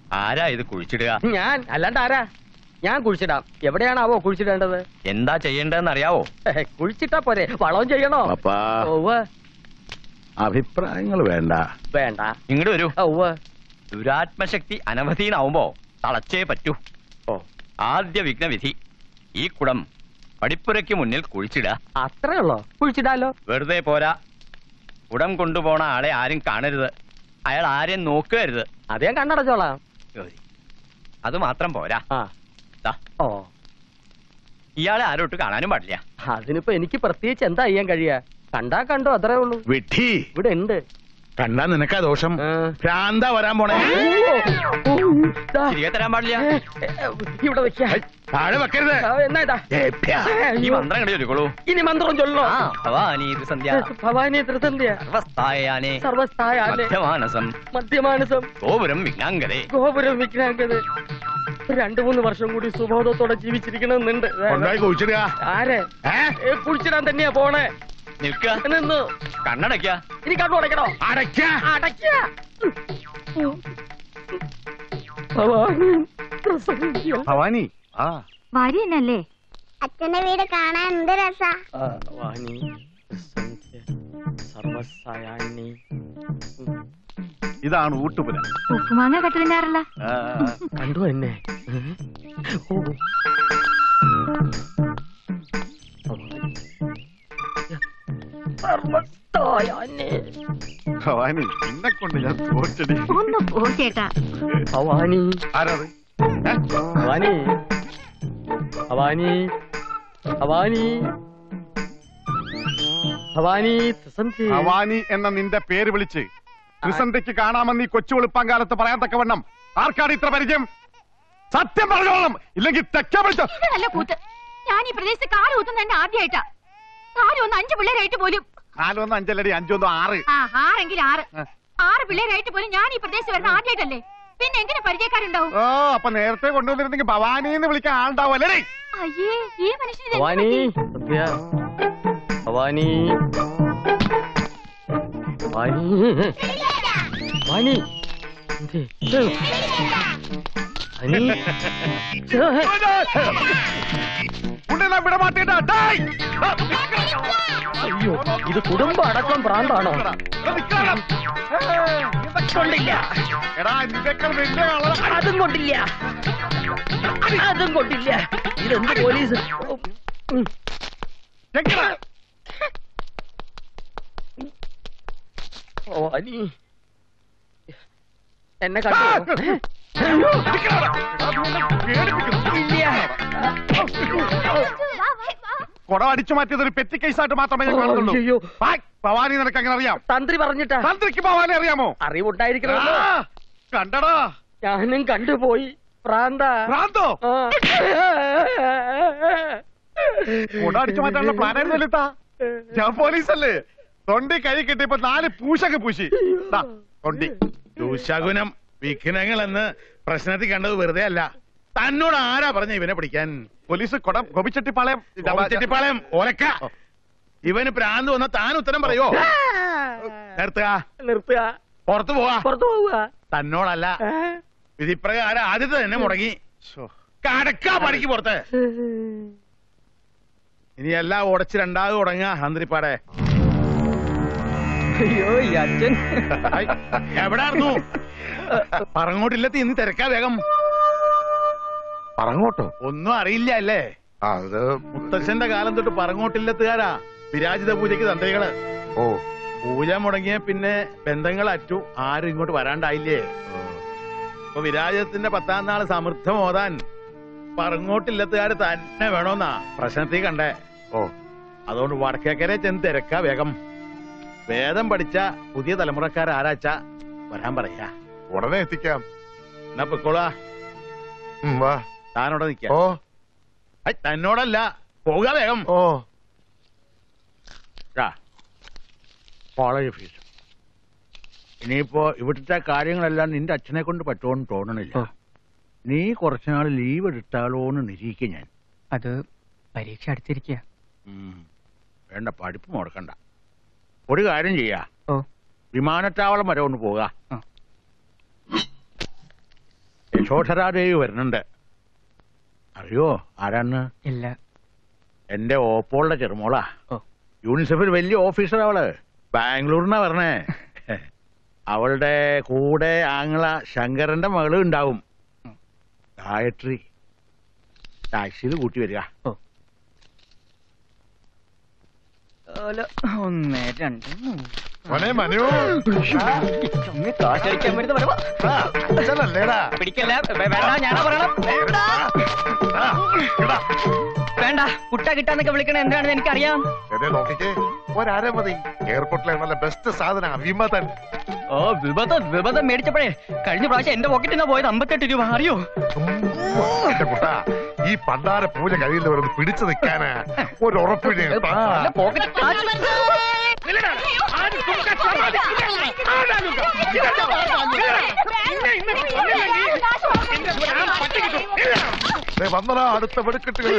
ആരാ ഇത് കുഴിച്ചിടുക ഞാൻ അല്ലാണ്ട് ആരാ ഞാൻ കുഴിച്ചിടാം എവിടെയാണാവോ കുഴിച്ചിടേണ്ടത് എന്താ ചെയ്യേണ്ടതെന്ന് അറിയാവോ ഹെ, കുഴിച്ചിട്ടാ പോരെ വളവും ചെയ്യണോ പപ്പാ ഒവ്വ് അഭിപ്രായങ്ങൾ വേണ്ട വേണ്ട ഇങ്ങോട്ട് വരൂ ഒവ്വ് ദുരാത്മശക്തി അനവധീനാവുമ്പോ തളച്ചേ പറ്റൂ ഓ ആദ്യ വിഘ്നവിധി ഈ കുടം പടിപ്പുരയ്ക്ക് മുന്നിൽ കുഴിച്ചിടുക അത്രേ ഉള്ളോ കുഴിച്ചിടാലോ വെറുതെ പോരാ കുടം കൊണ്ടുപോണ ആളെ ആരും കാണരുത് അയാൾ ആരെയും നോക്കരുത് അത് ഞാൻ കണ്ണടച്ചോളാം അത് മാത്രം പോരാ ആ ദാ, ഓ ഇയാളെ ആരോട്ട് കാണാനും പാടില്ല അതിനിപ്പോ എനിക്ക് പ്രത്യേകിച്ച് എന്താ ചെയ്യാൻ കഴിയാ കണ്ടാ കണ്ടോ അത്രേ ഉള്ളൂ വിഡ്ഢി ഇവിടെ ഉണ്ട് കണ്ടാ നിനക്കാ ദോഷം ആ. ഭ്രാന്ത വരാൻ പോണേ ഓ, ഓ, ദാ, തിരികെ തരാൻ പാടില്ല ഏ, ഏ, ഇവിടെ വെക്കാ ഹൈ, താഴെ വെക്കരുത് ആ, എന്നാ ഇതാ ഏപ്പ്യാ. ഈ മന്ത്രം കണ്ടു ചൊല്ലിക്കോളൂ ഇനി മന്ത്രം ചൊല്ലോ ആ ഭവാനി സന്ധ്യ ഭവാനി ത്രിസന്ധ്യ സർവസ്ഥായാനെ സർവസ്ഥായാലെ മധ്യമാനസം മധ്യമാനസം ഗോപുരം വിജ്ഞാംഗതേ ഗോപുരം വിജ്ഞാങ്കത് രണ്ടു മൂന്ന് വർഷം കൂടി സുബോധത്തോടെ ജീവിച്ചിരിക്കണമെന്നുണ്ട് കൊണ്ടുപോയി കുഴിച്ചിടുക ആരെ ഏ? ഏ, കുഴിച്ചിടാൻ തന്നെയാ പോണേ നിൽക്ക നിന്ന് കണ്ണടയ്ക്ക ഇനി കണ്ണു അടയ്ക്കണോ അടയ്ക്ക അടയ്ക്ക ഭവാനി പ്രസംഗിക്കുക. ഭവാനി ആ വരിയനല്ലേ അച്ഛന്റെ വീട് കാണാൻ എന്ത് രസാ ആ, വാണി പ്രസംഗിക്കുക. സർവസായാന്നി ഇതാണ് ഊട്ടുപുര ഉപ്പുമാങ്ങ കട്ടിലിനാറല്ല ആ, കണ്ടു എന്നെ ഓ. സർവ്വത്തായാനെ. ഭവാനി എന്നെ കൊണ്ട് ഞാൻ തോറ്റടി ഒന്ന് പോ ചേട്ടാ ഭവാനി ആരാത് ഏ? ഭവാനി ഭവാനി ഭവാനി ഭവാനി ത്രിസന്ധി. ഭവാനി എന്ന നിന്റെ പേര് വിളിച്ച് ത്രിസന്ധ്യക്ക് കാണാമെന്ന് ഈ കൊച്ചു വെളുപ്പാങ്കാലത്ത് പറയാൻ തക്കവണ്ണം ആർക്കാണ് ഇത്ര പരിചയം സത്യം പറഞ്ഞോളണം ഇല്ലെങ്കിൽ തെക്ക വിളിച്ചോ ഇത് നല്ല കൂത്ത് ഞാൻ ഈ പ്രദേശത്ത് കാല് കുത്തുന്ന തന്നെ ആദ്യമായിട്ടാ കാല് ഒന്ന് അഞ്ചു പിള്ളേരായിട്ട് പോലും നാലൊന്ന് അഞ്ചല്ലടി അഞ്ചൊന്നും ആറ് ആ ആറെങ്കിൽ ആറ് ആറ് പിള്ളേരായിട്ട് പോലും ഞാൻ ഈ പ്രദേശത്ത് വരുന്ന ആദ്യമായിട്ടല്ലേ പിന്നെ എങ്ങനെ പരിചയക്കാരുണ്ടാവും ഓ അപ്പൊ നേരത്തെ കൊണ്ടുവന്നിരുന്നെങ്കിൽ ഭവാനി എന്ന് വിളിക്കാൻ ആളുണ്ടാവല്ലേ അയ്യേ ഈ മനുഷ്യന് ഇതെന്ത് ഭവാനി പറ്റി? സത്യ ഭവാനി ഭവാനി ഭവാനി എന്തേ? ഇത്? ഭവാനി? ഉണ്ടെല്ലാം വിടമാട്ടിട്ടാ ഡേയ്! അയ്യോ ഇത് കുടുംബ അടക്കം ഭ്രാന്താണോ എടാ, നിക്കണം. ഏയ്, ഇതൊക്കെ കൊണ്ടില്ല. എടാ നിനക്കൾ വലിയ ആളാ. അതും കൊണ്ടില്ല അതും കൊണ്ടില്ല ഇതെന്ത് പോലീസ് ഉം. എങ്ങനെ? ഭവാനി എന്നെ കണ്ടു അയ്യോ, നിക്കടാ. എടാ, നീ എന്നെ പേടിപ്പിക്കുന്നു. കുട അടിച്ചു മാറ്റിയത് ഒരു പെറ്റി കേസായിട്ട് മാത്രമേ ഞാൻ കാണുന്നുള്ളൂ അയ്യോ. ഹായ്, ഭവാനി നിനക്ക് അങ്ങനെ അറിയാം തന്ത്രി പറഞ്ഞിട്ടാ തന്ത്രിക്ക് ഭവാനി അറിയാമോ അറിവുണ്ടായിരിക്കണമല്ലോ ആ, കണ്ടടാ ഞാനും കണ്ടുപോയി പ്രാന്ത ഭ്രാന്തോ ആ. കുട അടിച്ചു മാറ്റാനുള്ള പ്ലാൻ ആയിരുന്നല്ലോ ഞാൻ പോലീസല്ലേ തൊണ്ടി കൈ കിട്ടിയപ്പോ നാല് പൂശൊക്കെ പൂശി ദാ, തൊണ്ടി ദുശകുനം വിഘ്നങ്ങൾ എന്ന് പ്രശ്നത്തിൽ കണ്ടത് വെറുതെ അല്ല തന്നോട് ആരാ പറഞ്ഞ ഇവനെ പിടിക്കാൻ പോലീസ് കൊട ഗോപിച്ചെട്ടിപ്പാളയം ചെട്ടിപ്പാളയം ഓലക്ക ഇവന് പ്രാന്ത് വന്ന താൻ ഉത്തരം പറയോ നിർത്തുക നിർത്തുക പുറത്തു പോവാ പുറത്തു പോവുക തന്നോടല്ല ഏ? വിധിപ്രകാരം ആദ്യത്തെ തന്നെ മുടങ്ങി കടക്കാ പണിക്ക് പുറത്ത് ഇനി എല്ലാം ഉടച്ച് രണ്ടാമത് തുടങ്ങുക ഹന്ത്രിപ്പാടെ അയ്യോ ഈ അച്ഛൻ എവിടായിരുന്നു പറങ്ങോട്ടില്ലത്തി ഇന്ന് തിരക്കാ വേഗം പറങ്ങോട്ടോ ഒന്നും അറിയില്ല അല്ലേ അത് മുത്തച്ഛന്റെ കാലം തൊട്ട് പറങ്ങോട്ടില്ലത്തുകാരാ വിരാജിത പൂജയ്ക്ക് തന്ത്രികള് ഓ പൂജ മുടങ്ങിയ പിന്നെ ബന്ധങ്ങൾ അറ്റു ആരും ഇങ്ങോട്ട് വരാണ്ടായില്ലേ ഇപ്പൊ വിരാജത്തിന്റെ പത്താം നാൾ സമൃദ്ധം ഓതാൻ പറങ്ങോട്ടില്ലത്തുകാര് തന്നെ വേണോന്നാ പ്രശ്നത്തിൽ കണ്ടേ ഓ അതുകൊണ്ട് വടക്കേക്കരെ ചെന്ന് തിരക്കാ വേഗം വേദം പഠിച്ച പുതിയ തലമുറക്കാർ ആരാച്ച വരാൻ പറയാ ഉടനെ എത്തിക്കാം എന്നാ പൊക്കോളാ ഉം, വാ താനോടെ നിക്ക ഓ ഐ, തന്നോടല്ല പോകാ വേഗം ഓ ടാ. കോളേജ് ഫീസ് ഇനിയിപ്പോ ഇവിടുത്തെ കാര്യങ്ങളെല്ലാം നിന്റെ അച്ഛനെ കൊണ്ട് പറ്റുമെന്ന് തോന്നണില്ല നീ കുറച്ചുനാൾ ലീവ് എടുത്താലോന്ന് നിരീക്ക ഞാൻ അത് പരീക്ഷ അടുത്തിരിക്കുക ഉം. വേണ്ട പഠിപ്പ് മുടക്കണ്ട ഒരു കാര്യം ചെയ്യാ ഓ വിമാനത്താവളം വരെ ഒന്ന് പോകാ ആ. യശോധരാദേവി വരുന്നുണ്ട് അറിയോ ആരാണ് ഇല്ല എന്റെ ഓപ്പോളുടെ ചെറുമോളാ ഓ. യൂണിസെഫിൽ വലിയ ഓഫീസർ അവള് ബാംഗ്ലൂരിനാ പറഞ്ഞേ അവളുടെ കൂടെ ആങ്ങള ശങ്കരന്റെ മകളും ഉണ്ടാവും ഗായത്രി ടാക്സിയിൽ കൂട്ടി വരിക ഒന്ന് രണ്ട് മൂന്ന് മോനെ മനു ചുമ്മാ കാശടിക്കാൻ വരുന്ന വരവാ. അച്ഛനല്ലേടാ പിടിക്കല്ല വേ- വേണ്ട ഞാനാ പറയണം വേണ്ട ആ, ഇടാ. വേണ്ട കുട്ട കിട്ടാന്നൊക്കെ വിളിക്കണ എന്താണെന്ന് എനിക്കറിയാം എന്നെ നോക്കിക്കേ ഒരര മതി എയർപോർട്ടിലെ നല്ല ബെസ്റ്റ് സാധനം അഭിമതൻ ഓ വിപദം വിപദം മേടിച്ചപ്പോഴേ കഴിഞ്ഞ പ്രാവശ്യം എന്റെ പോക്കറ്റിൽ നിന്നാ പോയത് അമ്പത്തെട്ട് രൂപ അറിയോ എന്റെ കുട്ട ഈ പണ്ടാര പൂജ കഴിയുന്നവരൊന്ന് പിടിച്ചു നിൽക്കാന് ഒരു ഉറപ്പിന് നല്ല പോക്കറ്റ് കാശ് വന്നടാ അടുത്ത വെടുക്കെട്ടുകൾ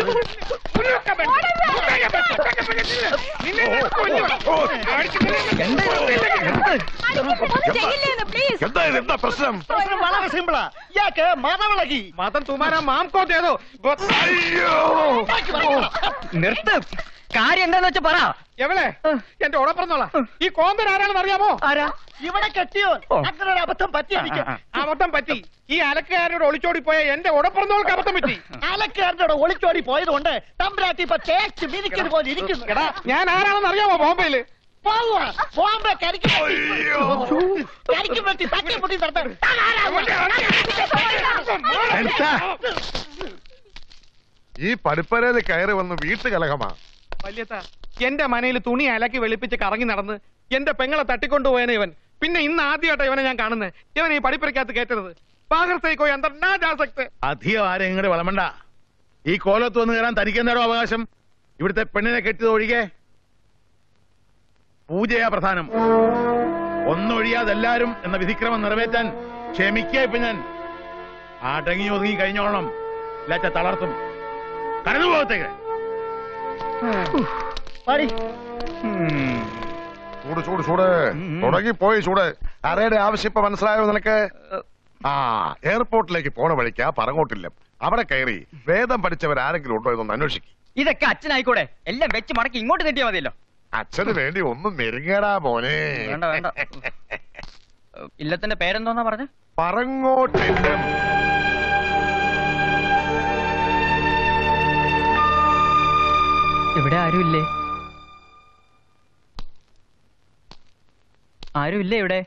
പ്ലീസ് എന്താ ഇത് എന്താ പ്രശ്നം വളരെ സിമ്പിളാ ഇയാൾക്ക് മതവിളകി മതം തുമാരാ മാംകോ ചെയ്തോ അയ്യോ നിർത്ത് കാര്യം എന്താന്ന് വെച്ചാ പറ എവളെ എന്റെ ഉടപ്പറന്നോളാ ഈ കോന്തൻ ആരാണെന്ന് അറിയാമോ ആരാ ഇവിടെ കെട്ടിയോ ഓ. അങ്ങനെ ഒരു അബദ്ധം പറ്റി എനിക്ക് അബദ്ധം പറ്റി ഈ അലക്കുകാരനോട് ഒളിച്ചോടി പോയ എന്റെ ഉടപ്പറന്നോൾക്ക് അബദ്ധം പറ്റി അലക്കാരനോട് ഒളിച്ചോടി പോയതുകൊണ്ട് തമ്പ്രാട്ടി ഇപ്പൊ തേച്ച് മിനിക്കത് പോലെ ഇരിക്കുന്നു എടാ ഞാൻ ആരാണെന്ന് അറിയാമോ ബോംബെയില് പോവുക ബോംബെ കരിക്ക് അയ്യോ കരിക്കും പറ്റി തട്ടി പൊട്ടി നടത്താൻ എന്താ? ഈ പടിപ്പരയിൽ കയറി വന്ന് വീട്ടുകലഹമാ വല്യത്ത എന്റെ മനയിൽ തുണി അലക്കി വെളുപ്പിച്ച് കറങ്ങി നടന്ന് എന്റെ പെങ്ങളെ തട്ടിക്കൊണ്ടുപോയനെ ഇവൻ പിന്നെ ഇന്ന് ആദ്യമായിട്ടാ ഇവനെ ഞാൻ കാണുന്നത് ഇവൻ ഈ പഠിപ്പുരക്കകത്ത് കയറ്റരുത് പാകർത്തേക്കോ എന്താ ജാസക്ത് അധികം ആരും ഇങ്ങോട്ട് വളമണ്ട ഈ കോലത്ത് വന്ന് കയറാൻ തനിക്ക് എന്താണോ അവകാശം ഇവിടുത്തെ പെണ്ണിനെ കെട്ടിയത് ഒഴികെ പൂജയാ പ്രധാനം ഒന്നൊഴിയാതെ എല്ലാരും എന്ന വിധിക്രമം നിറവേറ്റാൻ ക്ഷമിക്കുക ഇപ്പൊ ഞാൻ ആട്ടങ്ങി ഒതുങ്ങി കഴിഞ്ഞോളണം ഇല്ലാച്ച തളർത്തും കടന്നു പോകത്തേക്ക് ചൂട് ചൂട് ചൂട് തുടങ്ങി പോയി ചൂട് അറയുടെ ആവശ്യം ഇപ്പൊ മനസ്സിലായോ നിനക്ക് ആ എയർപോർട്ടിലേക്ക് പോണ വഴിക്കാ പറങ്ങോട്ടില്ല അവിടെ കയറി വേദം പഠിച്ചവർ ആരെങ്കിലും ഉണ്ടോ എന്നൊന്ന് അന്വേഷിക്കും ഇതൊക്കെ അച്ഛനായിക്കൂടെ എല്ലാം വെച്ച് മടക്കി ഇങ്ങോട്ട് തെറ്റിയാ മതിയല്ലോ അച്ഛന് വേണ്ടി ഒന്നും മെരുങ്ങടാ മോനെ വേണ്ട വേണ്ട ഇല്ലത്തിന്റെ പേരെന്തോന്നാ പറഞ്ഞ പറങ്ങോട്ടില്ലം ഇവിടെ ആരുമില്ലേ ആരുമില്ലേ ഇവിടെ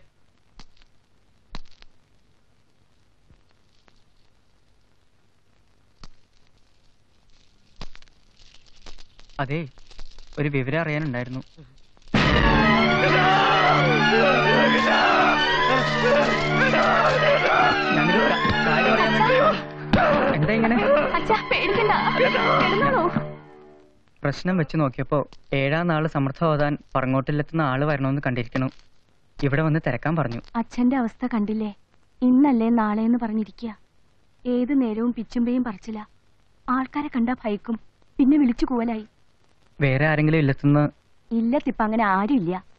അതെ ഒരു വിവരം അറിയാനുണ്ടായിരുന്നു ഞാനൊരു ക- കാര്യം അറിയാൻ വേണ്ടി എന്താ ഇങ്ങനെ അച്ഛാ പേടിക്കണ്ട കിടന്നാണോ പ്രശ്നം വെച്ച് നോക്കിയപ്പോ ഏഴാം നാള് സമർത്ഥ ഓതാൻ പറങ്ങോട്ടിലെത്തുന്ന ആള് വരണമെന്ന് കണ്ടിരിക്കണു ഇവിടെ വന്ന് തിരക്കാൻ പറഞ്ഞു അച്ഛന്റെ അവസ്ഥ കണ്ടില്ലേ ഇന്നല്ലേ നാളെ എന്ന് പറഞ്ഞിരിക്കുക ഏത് നേരവും പിച്ചുമ്പയും പറിച്ചില്ല ആൾക്കാരെ കണ്ട ഭയക്കും പിന്നെ വിളിച്ചു കൂവലായി വേറെ ആരെങ്കിലും ഇല്ലെത്തുന്ന ഇല്ലത്തിപ്പ അങ്ങനെ ആരുമില്ല